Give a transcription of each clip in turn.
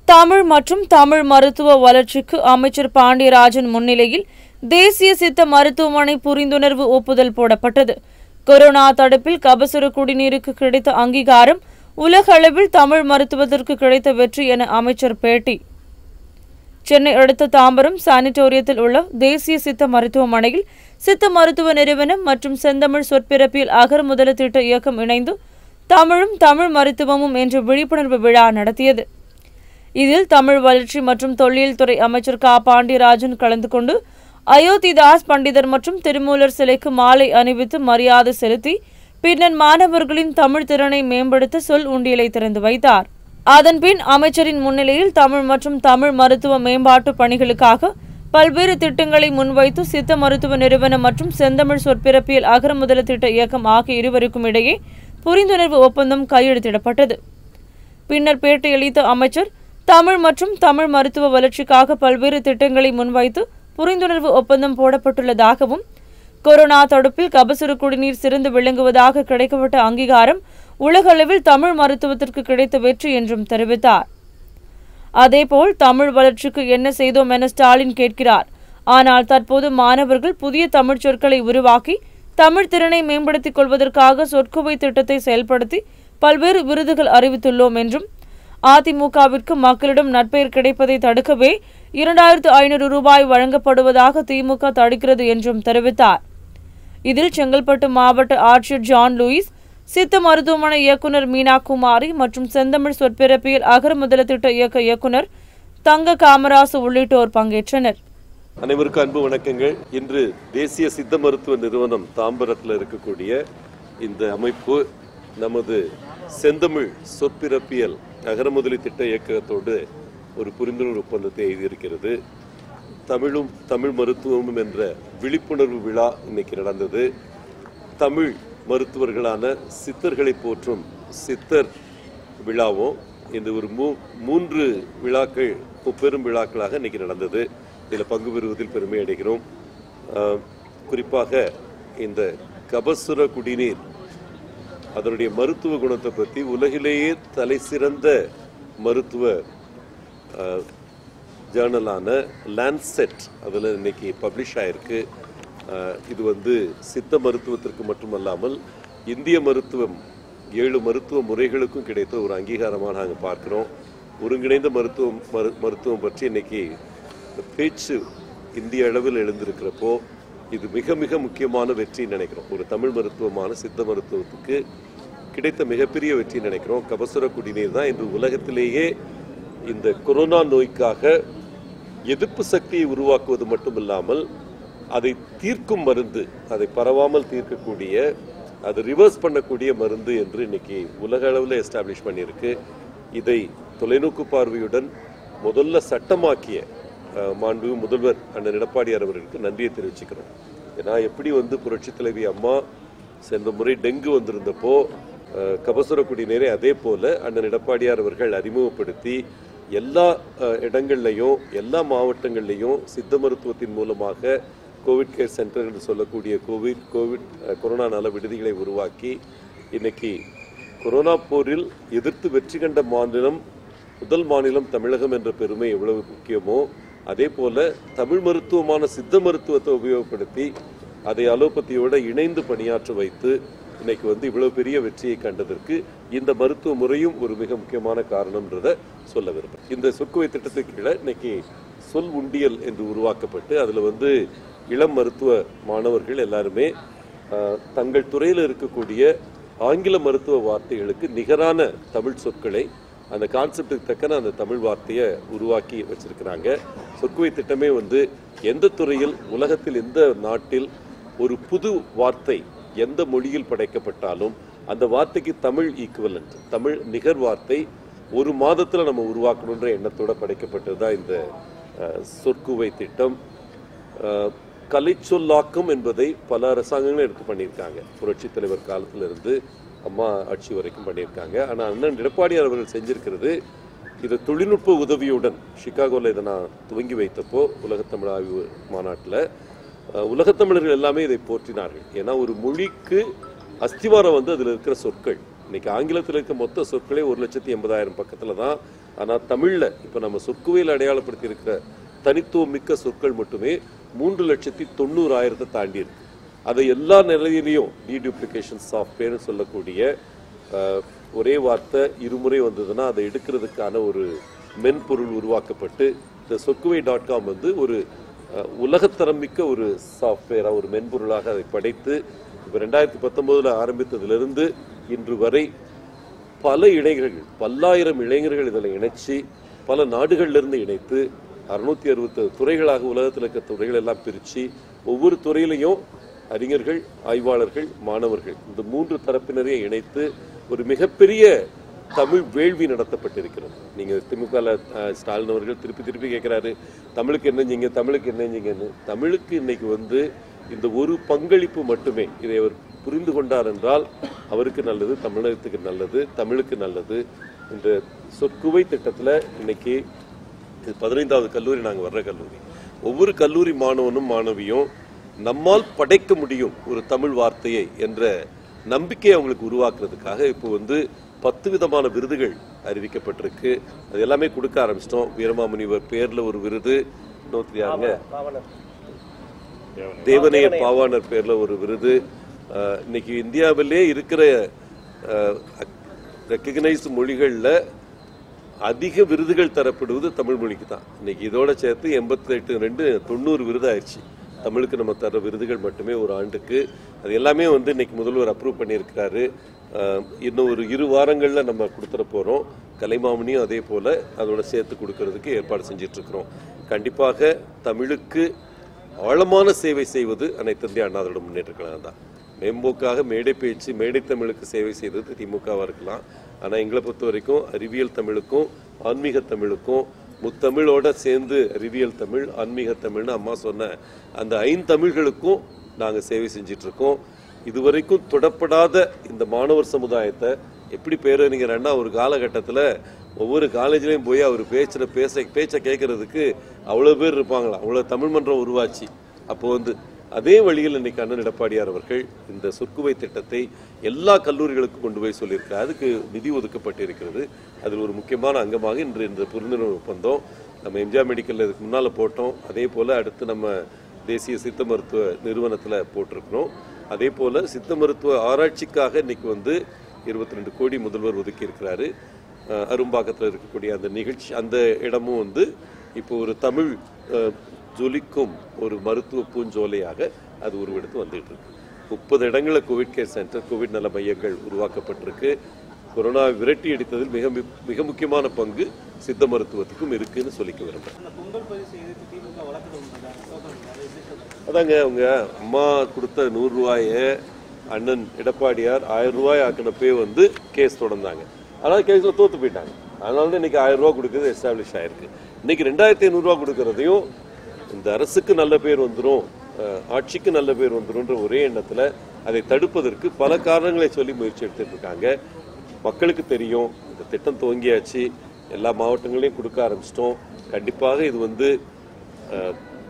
தமிழ் மற்றும் தமிழ் மருத்துவ வளர்ச்சிக்கு அமைச்சர் பாண்டியராஜன் முன்னிலையில் தேசிய சித்த மருத்துவமனை புரிந்துணர்வு ஒப்புதல் போடப்பட்டது கொரோனா தடுப்பில் கபசுர குடிநீருக்கு கிடைத்த அங்கீகாரம் உலக அளவில் தமிழ் மருத்துவத்திற்கு கிடைத்த வெற்றி என அமைச்சர் பேட்டி சென்னை அடுத்த தாம்பரம் சானிட்டோரியத்தில் உள்ள தேசிய சித்த மருத்துவமனையில் சித்த மருத்துவ நிறுவனம் மற்றும் செந்தமிழ் சொற்பிறப்பியல் அகர் முதல திட்ட இயக்கம் இணைந்து தமிழும் தமிழ் மருத்துவமும் என்ற விழிப்புணர்வு விழா நடத்தியது இதில் தமிழ் வளர்ச்சி மற்றும் தொல்லியல் துறை அமைச்சர் கா பாண்டியராஜன் கலந்து கொண்டு அயோத்திதாஸ் பண்டிதர் மற்றும் திருமூலர் சிலைக்கு மாலை அணிவித்து மரியாதை செலுத்தி பின்னர் மாணவர்களின் தமிழ் திறனை மேம்படுத்த சொல் உண்டியலை திறந்து வைத்தார் அதன்பின் அமைச்சரின் முன்னிலையில் தமிழ் மற்றும் தமிழ் மருத்துவ மேம்பாட்டு பணிகளுக்காக பல்வேறு திட்டங்களை முன்வைத்து சித்த மருத்துவ நிறுவனம் மற்றும் செந்தமிழ் சொற்பிறப்பியல் அகர முதல திட்ட இயக்கம் ஆகிய இருவருக்கும் இடையே புரிந்துணர்வு ஒப்பந்தம் கையெழுத்திடப்பட்டது பின்னர் பேட்டியளித்த அமைச்சர் தமிழ் மற்றும் தமிழ் மருத்துவ வளர்ச்சிக்காக பல்வேறு திட்டங்களை முன்வைத்து புரிந்துணர்வு ஒப்பந்தம் போடப்பட்டுள்ளதாகவும் கொரோனா தடுப்பில் கபசுர குடிநீர் சிறந்து விளங்குவதாக கிடைக்கப்பட்ட அங்கீகாரம் உலகளவில் தமிழ் மருத்துவத்திற்கு கிடைத்த வெற்றி என்றும் தெரிவித்தார் அதேபோல் தமிழ் வளர்ச்சிக்கு என்ன செய்தோம் என ஸ்டாலின் கேட்கிறார் ஆனால் தற்போது மாணவர்கள் புதிய தமிழ் சொற்களை உருவாக்கி தமிழ் திறனை மேம்படுத்திக் கொள்வதற்காக சொற்குவை திட்டத்தை செயல்படுத்தி பல்வேறு விருதுகள் அறிவித்துள்ளோம் என்றும் அதிமுகவிற்கு மக்களிடம் நட்பெயர் கிடைப்பதை தடுக்கவே இரண்டாயிரத்து ஐநூறு ரூபாய் வழங்கப்படுவதாக திமுக தடுக்கிறது என்றும் தெரிவித்தார் இதில் செங்கல்பட்டு மாவட்ட ஆட்சியர் ஜான் லூயிஸ் சித்த மருத்துவமனை இயக்குனர் மீனா குமாரி மற்றும் செந்தமிழ் சொற்பிறப்பியல் அகர முதல திட்ட இயக்க இயக்குனர் தங்க காமராசு உள்ளிட்டோர் பங்கேற்றனர் அனைவருக்கும் அன்பு வணக்கங்கள் இன்று தேசிய சித்த மருத்துவ நிறுவனம் தாம்பரத்தில் இருக்கக்கூடிய இந்த அமைப்பு நமது செந்தமிழ் சொற்பிறப்பியல் அகரமுதலி திட்ட இயக்கத்தோடு ஒரு புரிந்துணர்வு ஒப்பந்தத்தை எழுதியிருக்கிறது தமிழும் தமிழ் மருத்துவமும் என்ற விழிப்புணர்வு விழா இன்னைக்கு நடந்தது தமிழ் மருத்துவர்களான சித்தர்களை போற்றும் சித்தர் விழாவும் இந்த ஒரு மூ மூன்று விழாக்கள் முப்பெரும் விழாக்களாக இன்னைக்கு நடந்தது இதில் பங்கு பெறுவதில் பெருமை அடைகிறோம் ஆஹ், குறிப்பாக இந்த கபசுர குடிநீர் அதனுடைய மருத்துவ குணத்தை பற்றி உலகிலேயே தலை சிறந்த மருத்துவ ஆஹ், ஜேர்னலான லான்செட் அதில் இன்னைக்கு பப்ளிஷ் ஆயிருக்கு ஆஹ், இது வந்து சித்த மருத்துவத்திற்கு மட்டுமல்லாமல் இந்திய மருத்துவம் ஏழு மருத்துவ முறைகளுக்கும் கிடைத்த ஒரு அங்கீகாரமாக நாங்கள் பார்க்கிறோம் ஒருங்கிணைந்த மருத்துவம் மரு மருத்துவம் பற்றி இன்னைக்கு இந்த பேச்சு இந்திய அளவில் எழுந்திருக்கிறப்போ இது மிக மிக முக்கியமான வெற்றின்னு நினைக்கிறோம் ஒரு தமிழ் மருத்துவமான சித்த மருத்துவத்துக்கு கிடைத்த மிகப்பெரிய வெற்றின்னு நினைக்கிறோம் கபசுர குடிநீர் தான் இன்று உலகத்திலேயே இந்த கொரோனா நோய்க்காக எதிர்ப்பு சக்தியை உருவாக்குவது மட்டுமில்லாமல் அதை தீர்க்கும் மருந்து அதை பரவாமல் தீர்க்கக்கூடிய அது ரிவர்ஸ் பண்ணக்கூடிய மருந்து என்று இன்னைக்கு உலக அளவில் எஸ்டாப்ளிஷ் பண்ணியிருக்கு இதை தொலைநோக்கு பார்வையுடன் முதல்ல சட்டமாக்கிய அஹ், மாண்பு முதல்வர் அண்ணன் எடப்பாடியார் அவர்களுக்கு நன்றியை தெரிவிச்சுக்கிறோம் ஏன்னா எப்படி வந்து புரட்சித் தலைவி அம்மா சென்ற முறை டெங்கு வந்திருந்தப்போ அஹ், கபசுர குடிநீரை அதே போல அண்ணன் எடப்பாடியார் அவர்கள் அறிமுகப்படுத்தி எல்லா அஹ், இடங்கள்லையும் எல்லா மாவட்டங்கள்லையும் சித்த மருத்துவத்தின் மூலமாக கோவிட் கேர் சென்டர் என்று சொல்லக்கூடிய கோவிட் கோவிட் அஹ், கொரோனா நல விடுதிகளை உருவாக்கி இன்னைக்கு கொரோனா போரில் எதிர்த்து வெற்றி கண்ட மாநிலம் முதல் மாநிலம் தமிழகம் என்ற பெருமை எவ்வளவு முக்கியமோ அதே போல தமிழ் மருத்துவமான சித்த மருத்துவத்தை உபயோகப்படுத்தி அதை அலோபதியோட இணைந்து பணியாற்ற வைத்து இன்னைக்கு வந்து இவ்வளவு பெரிய வெற்றியை கண்டதற்கு இந்த மருத்துவ முறையும் ஒரு மிக முக்கியமான காரணம்ன்றத சொல்ல விரும்புகிறேன் இந்த சொற்குவை திட்டத்துக்கு கீழே இன்னைக்கு சொல் உண்டியல் என்று உருவாக்கப்பட்டு அதுல வந்து இளம் மருத்துவ மாணவர்கள் எல்லாருமே ஆஹ், தங்கள் துறையில் இருக்கக்கூடிய ஆங்கில மருத்துவ வார்த்தைகளுக்கு நிகரான தமிழ் சொற்களை அந்த கான்செப்டுக்கு தக்கன அந்த தமிழ் வார்த்தையை உருவாக்கி வச்சிருக்கிறாங்க சொற்குவை திட்டமே வந்து எந்த துறையில் உலகத்தில் எந்த நாட்டில் ஒரு புது வார்த்தை எந்த மொழியில் படைக்கப்பட்டாலும் அந்த வார்த்தைக்கு தமிழ் ஈக்குவலண்ட் தமிழ் நிகர் வார்த்தை ஒரு மாதத்தில் நம்ம உருவாக்கணுன்ற எண்ணத்தோட படைக்கப்பட்டது தான் இந்த அஹ், சொற்குவை திட்டம் அஹ், கலைச்சொல்லாக்கம் என்பதை பல அரசாங்கங்களும் எடுத்து பண்ணியிருக்காங்க புரட்சித் தலைவர் காலத்திலிருந்து அம்மா ஆட்சி வரைக்கும் பண்ணியிருக்காங்க ஆனால் அண்ணன் எடப்பாடியார் அவர்கள் செஞ்சிருக்கிறது இது தொழில்நுட்ப உதவியுடன் சிகாகோவில் இதை நான் துவங்கி வைத்தப்போ உலகத்தமிழ் ஆய்வு மாநாட்டில் அஹ், உலகத்தமிழர்கள் எல்லாமே இதை போற்றினார்கள் ஏன்னா ஒரு மொழிக்கு அஸ்திவாரம் வந்து அதில் இருக்கிற சொற்கள் இன்னைக்கு ஆங்கிலத்தில் இருக்க மொத்த சொற்களே ஒரு லட்சத்தி எண்பதாயிரம் பக்கத்தில் தான் ஆனால் தமிழில் இப்போ நம்ம சொற்குவையில் அடையாளப்படுத்தி இருக்கிற தனித்துவம் மிக்க சொற்கள் மட்டுமே மூன்று லட்சத்தி தொண்ணூறாயிரத்தை தாண்டி இருக்கு அதை எல்லா நிலையிலையும் டீடியூப்ளிகேஷன் சாஃப்ட்வேர்னு சொல்லக்கூடிய அஹ், ஒரே வார்த்தை இருமுறை வந்ததுன்னா அதை எடுக்கிறதுக்கான ஒரு மென்பொருள் உருவாக்கப்பட்டு இந்த சொற்குவை டாட் காம் வந்து ஒரு அஹ், உலகத்தரம் மிக்க ஒரு சாஃப்ட்வேராக ஒரு மென்பொருளாக அதை படைத்து இப்போ ரெண்டாயிரத்தி பத்தொம்போதில் ஆரம்பித்ததிலிருந்து இன்று வரை பல இளைஞர்கள் பல்லாயிரம் இளைஞர்கள் இதில் இணைச்சி பல நாடுகள்ல இருந்து இணைத்து அறுநூத்தி அறுபத்து துறைகளாக உலகத்தில் இருக்க துறைகள் எல்லாம் பிரித்து ஒவ்வொரு துறையிலையும் அறிஞர்கள் ஆய்வாளர்கள் மாணவர்கள் இந்த மூன்று தரப்பினரையும் இணைத்து ஒரு மிகப்பெரிய தமிழ் வேள்வி நடத்தப்பட்டிருக்கிறது நீங்க திமுக ஸ்டாலின் அவர்கள் திருப்பி திருப்பி கேட்கிறாரு தமிழுக்கு என்ன செஞ்சீங்க தமிழுக்கு என்ன செஞ்சீங்கன்னு தமிழுக்கு இன்னைக்கு வந்து இந்த ஒரு பங்களிப்பு மட்டுமே இதை அவர் புரிந்து கொண்டார் என்றால் அவருக்கு நல்லது தமிழகத்துக்கு நல்லது தமிழுக்கு நல்லது இந்த சொற்குவை திட்டத்தில் இன்னைக்கு இது பதினைந்தாவது கல்லூரி நாங்கள் வர்ற கல்லூரி ஒவ்வொரு கல்லூரி மாணவனும் மாணவியும் நம்மால் படைக்க முடியும் ஒரு தமிழ் வார்த்தையை என்ற நம்பிக்கையை அவங்களுக்கு உருவாக்குறதுக்காக இப்போ வந்து பத்து விதமான விருதுகள் அறிவிக்கப்பட்டிருக்கு அது எல்லாமே கொடுக்க ஆரம்பிச்சிட்டோம் வீரமாமுனிவர் பேர்ல ஒரு விருது இன்னொருத்தர் யாருங்க தேவனைய பாவாணர் பேர்ல ஒரு விருது அஹ், இன்னைக்கு இந்தியாவிலே இருக்கிற ரெக்கக்னைஸ்டு மொழிகள்ல அதிக விருதுகள் தரப்படுவது தமிழ் மொழிக்கு தான் இன்னைக்கு இதோட சேர்த்து எண்பத்தி எட்டு ரெண்டு தொண்ணூறு விருது ஆயிடுச்சு தமிழுக்கு நம்ம தர விருதுகள் மட்டுமே ஒரு ஆண்டுக்கு அது எல்லாமே வந்து இன்னைக்கு முதல்வர் அப்ரூவ் பண்ணியிருக்கிறாரு அஹ், இன்னும் ஒரு இரு வாரங்கள்ல நம்ம கொடுத்துட போறோம் கலைமாமணியும் அதே போல அதோட சேர்த்து கொடுக்கறதுக்கு ஏற்பாடு செஞ்சிட்டு இருக்கிறோம் கண்டிப்பாக தமிழுக்கு ஆழமான சேவை செய்வது அனைத்து இந்திய அண்ணா திராவிட முன்னேற்ற கழகம் தான் மேம்போக்காக மேடை பேச்சு மேடை தமிழுக்கு சேவை செய்தது திமுகவா இருக்கலாம் ஆனா எங்களை பொறுத்த வரைக்கும் அறிவியல் தமிழுக்கும் ஆன்மீக தமிழுக்கும் முத்தமிழோட சேர்ந்து அறிவியல் தமிழ் ஆன்மீக தமிழ்னு அம்மா சொன்ன அந்த ஐந்தமிழ்களுக்கும் நாங்க சேவை செஞ்சிட்டு இருக்கோம் இதுவரைக்கும் தொடப்படாத இந்த மாணவர் சமுதாயத்தை எப்படி பேரறிஞர் ஒரு காலகட்டத்துல ஒவ்வொரு காலேஜ்லயும் போய் அவர் பேச்சுல பேச பேச்சை கேட்கறதுக்கு அவ்வளவு பேர் இருப்பாங்களாம் அவ்வளவு தமிழ் மன்றம் உருவாச்சு அப்போ வந்து அதே வழியில் இன்னைக்கு அண்ணன் எடப்பாடியார் அவர்கள் இந்த சொற்குவை திட்டத்தை எல்லா கல்லூரிகளுக்கும் கொண்டு போய் சொல்லியிருக்காரு அதுக்கு நிதி ஒதுக்கப்பட்டிருக்கிறது அதில் ஒரு முக்கியமான அங்கமாக இன்று இந்த புரிந்துணர்வு ஒப்பந்தம் நம்ம எம்ஜிஆர் மெடிக்கல்ல இதுக்கு முன்னால போட்டோம் அதே போல அடுத்து நம்ம தேசிய சித்த மருத்துவ நிறுவனத்துல போட்டிருக்கிறோம் அதே போல சித்த மருத்துவ ஆராய்ச்சிக்காக இன்னைக்கு வந்து இருபத்தி ரெண்டு கோடி முதல்வர் ஒதுக்கி இருக்கிறாரு அஹ் அரும்பாக்கத்தில் இருக்கக்கூடிய அந்த நிகழ்ச்சி அந்த இடமும் வந்து இப்போ ஒரு தமிழ் அஹ், ஜொலிக்கும் ஒரு மருத்துவ பூஞ்சோலையாக அது உருவெடுத்து வந்துட்டு இருக்கு முப்பது இடங்களில் கோவிட் கேர் சென்டர் கோவிட் நல மையங்கள் உருவாக்கப்பட்டிருக்கு கொரோனா விரட்டி அடித்ததில் மிக மி- மிக முக்கியமான பங்கு சித்த மருத்துவத்துக்கும் இருக்குன்னு சொல்லிக்க விரும்புறேன் இந்த பொங்கல் பரிசு எதிர்த்து திமுக வழக்கு தொடர்ந்தாங்க தோக்கணும் அதை எப்படி சொல்றீங்க? அதாங்க அவங்க அம்மா கொடுத்த நூறு ரூபாயை அண்ணன் எடப்பாடியார் ஆயிரம் ரூபாய் ஆக்கினப்பே வந்து கேஸ் தொடர்ந்தாங்க அதனால கேஸ்ல தோத்து போயிட்டாங்க அதனால தான் இன்னைக்கு ஆயிரம் ரூபாய் கொடுக்குறது எஸ்டாப்ளிஷ் ஆயிருக்கு இன்னைக்கு ரெண்டாயிரத்தி ஐநூறுரூவா கொடுக்கறதையும் இந்த அரசுக்கு நல்ல பேர் வந்துடும் ஆட்சிக்கு நல்ல பேர் வந்துரும்ன்ற ஒரே எண்ணத்துல அதை தடுப்பதற்கு பல காரணங்களை சொல்லி முயற்சி எடுத்துட்டு இருக்காங்க மக்களுக்கு தெரியும் இந்த திட்டம் துவங்கியாச்சு எல்லா மாவட்டங்களையும் கொடுக்க ஆரம்பிச்சிட்டோம் கண்டிப்பாக இது வந்து அஹ்,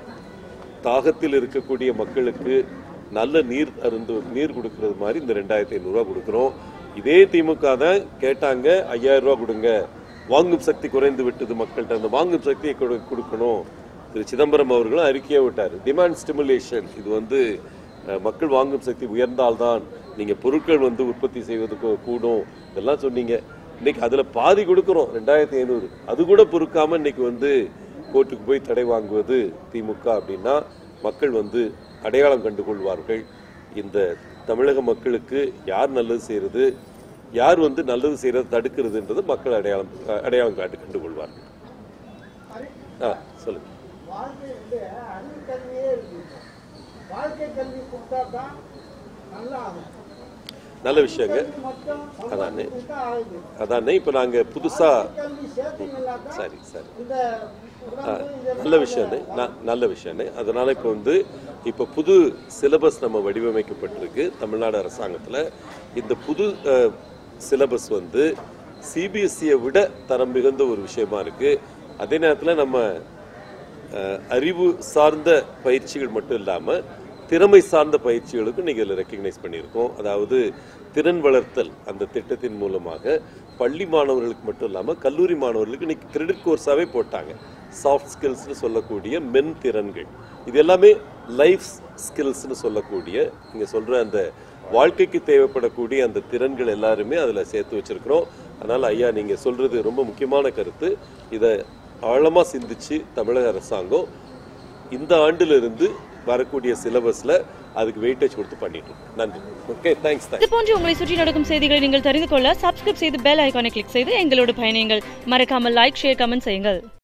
தாகத்தில் இருக்கக்கூடிய மக்களுக்கு நல்ல நீர் அருந்து நீர் கொடுக்கறது மாதிரி இந்த ரெண்டாயிரத்தி ஐநூறுரூவா கொடுக்குறோம் இதே திமுக தான் கேட்டாங்க ஐயாயிரம் ரூபா கொடுங்க வாங்கும் சக்தி குறைந்து விட்டது மக்கள்கிட்ட அந்த வாங்கும் சக்தியை கொடு- கொடுக்கணும் திரு சிதம்பரம் அவர்களும் அறிக்கையை விட்டார் டிமாண்ட் ஸ்டிமுலேஷன் இது வந்து அஹ், மக்கள் வாங்கும் சக்தி உயர்ந்தால்தான் நீங்க பொருட்கள் வந்து உற்பத்தி செய்வதற்கு கூடும் இதெல்லாம் சொன்னீங்க இன்னைக்கு அதுல பாதி கொடுக்குறோம் ரெண்டாயிரத்தி ஐநூறு அது கூட பொறுக்காம இன்னைக்கு வந்து கோர்ட்டுக்கு போய் தடை வாங்குவது திமுக அப்படின்னா மக்கள் வந்து அடையாளம் கண்டு கொள்வார்கள் இந்த தமிழக மக்களுக்கு யார் நல்லது செய்யறது யார் வந்து நல்லது செய்யறது தடுக்கிறதுன்றது மக்கள் அடையாளம் அடையாளம் காட்டு கண்டு கொள்வார்கள் ஆ சொல்லுங்க வாழ்க்கை வந்து அறிவு கல்வியே இருக்கு இப்போ. வாழ்க்கை கல்வி கொடுத்தா தான் நல்லா ஆகும் நல்ல விஷயங்க கல்வி மட்டும் அதானே. கொடுத்தா ஆகுது அதானே இப்போ நாங்க புதுசா கல்வி சேர்த்தீங்கன்னா தான் சரி சரி இந்த உடம்பு இதெல்லாம் நல்ல விஷயம்னு ந- நல்ல விஷயம்னு அதனால இப்போ வந்து இப்போ புது சிலபஸ் நம்ம வடிவமைக்கப்பட்டிருக்கு தமிழ்நாடு அரசாங்கத்தில் இந்த புது சிலபஸ் வந்து சிபிஎஸ்சியை விட தரம் மிகுந்த ஒரு விஷயமா இருக்கு அதே நேரத்தில் நம்ம அஹ், அறிவு சார்ந்த பயிற்சிகள் மட்டும் இல்லாமல் திறமை சார்ந்த பயிற்சிகளுக்கும் நீங்கள் இதில் ரெக்கக்னைஸ் பண்ணியிருக்கோம் அதாவது திறன் வளர்த்தல் அந்த திட்டத்தின் மூலமாக பள்ளி மாணவர்களுக்கு மட்டும் இல்லாமல் கல்லூரி மாணவர்களுக்கு இன்னைக்கு கிரெடிட் கோர்ஸாகவே போட்டாங்க சாஃப்ட் ஸ்கில்ஸ்னு சொல்லக்கூடிய மென் திறன்கள் இது எல்லாமே லைஃப் ஸ்கில்ஸ்னு சொல்லக்கூடிய நீங்கள் சொல்கிற அந்த வாழ்க்கைக்கு தேவைப்படக்கூடிய அந்த திறன்கள் எல்லாருமே அதில் சேர்த்து வச்சிருக்கிறோம் அதனால் ஐயா நீங்கள் சொல்கிறது ரொம்ப முக்கியமான கருத்து இதை ஆழமாக சிந்திச்சு தமிழக அரசாங்கம் இந்த ஆண்டிலிருந்து வரக்கூடிய சிலபஸில் அதுக்கு வெயிட்டேஜ் கொடுத்து பண்ணிட்டு இருக்கோம். நன்றி ஓகே தேங்க்ஸ் தேங்க்ஸ் இது போன்று உங்களை சுற்றி நடக்கும் செய்திகளை நீங்கள் தெரிந்து கொள்ள சப்ஸ்கிரைப் செய்து பெல் ஐகானை கிளிக் செய்து எங்களோடு பயணியுங்கள் மறக்காமல் லைக் ஷேர் கமெண்ட் செய்யுங்கள்